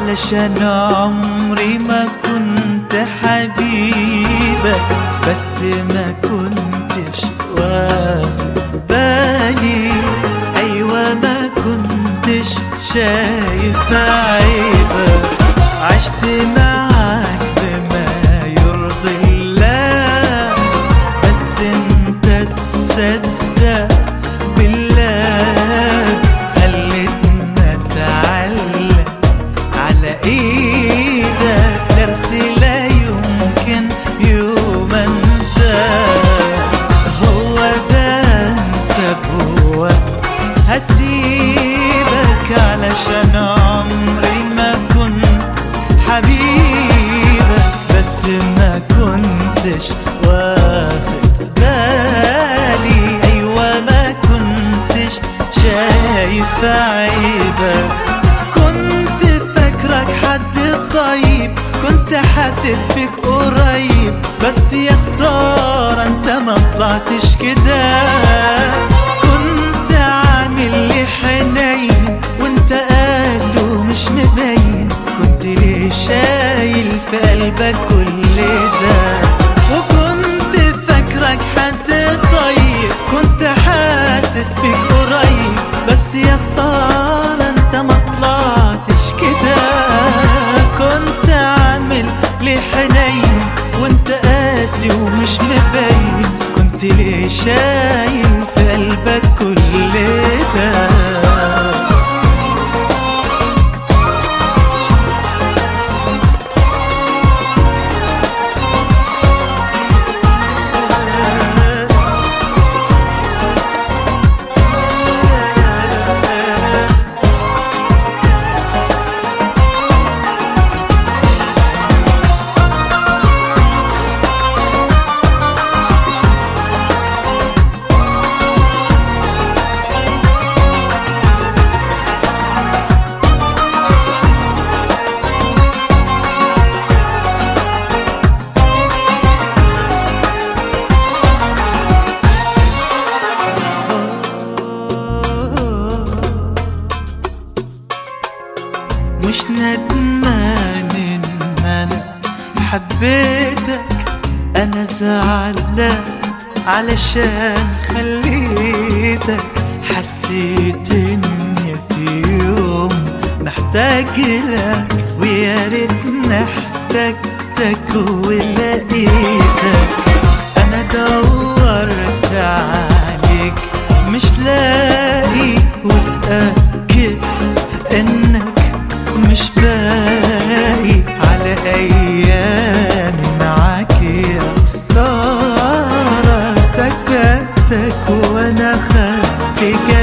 علشان عمري ما كنت حبيبك بس ما كنتش واخد بالي ايوه ما كنتش شايف عيبك عشت معاك بما يرضي الله بس انت تصدق بالله خلتنا اتعلق على ايدك درس لا يمكن يوم انساه هو ده انسى هو هسيبك علشان عمري ما كنت حبيبك بس ما كنتش واخد بالي ايوه ما كنتش شايف عيبك كنت فاكرك حد طيب كنت حاسس بيك قريب بس يا خسارة انت ما طلعتش كده كنت عامل لي حنين وانت قاسي ومش مبين كنت ليه شايل في قلبك كل ده وكنت فاكرك حد طيب كنت حاسس بيك قريب بس يا خسارة انت ما طلعتش كده كنت عامل لي حنين وانت قاسي ومش مبين كنت ليه شايل في قلبك كل ده مش ندمان ان انا حبيتك انا زعلان علشان خليتك حسيت اني في يوم محتاج لك ويا ريتني احتجتك ولقيتك انا دورت عليك مش لاقي واتاكد انك مش باقي على ايامي معاك يا خسارة صدقتك وانا خدت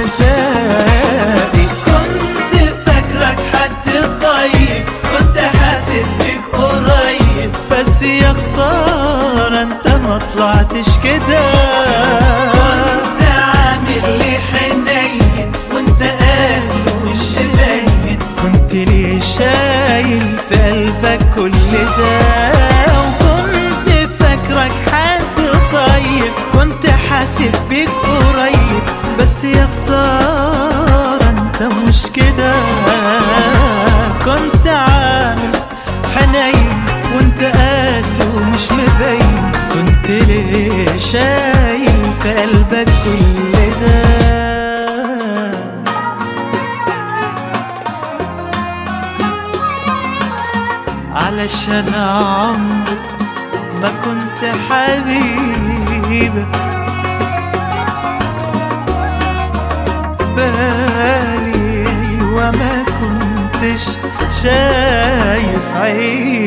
جزائي كنت فاكرك حد طيب كنت حاسس بيك قريب بس يا خسارة انت ما طلعتش كده كنت عامل لي حنين وانت قاسي ومش باين كنت ليه شايل في قلبك كل ده وكنت فاكرك حد طيب كنت حاسس بيك قريب بس يا خسارة انت مش كده كنت عامل حنين وانت قاسي ومش مبين كنت ليه شايل في قلبك كل ده علشان عمري ما كنت حبيبك بالي وما كنتش شايف عيب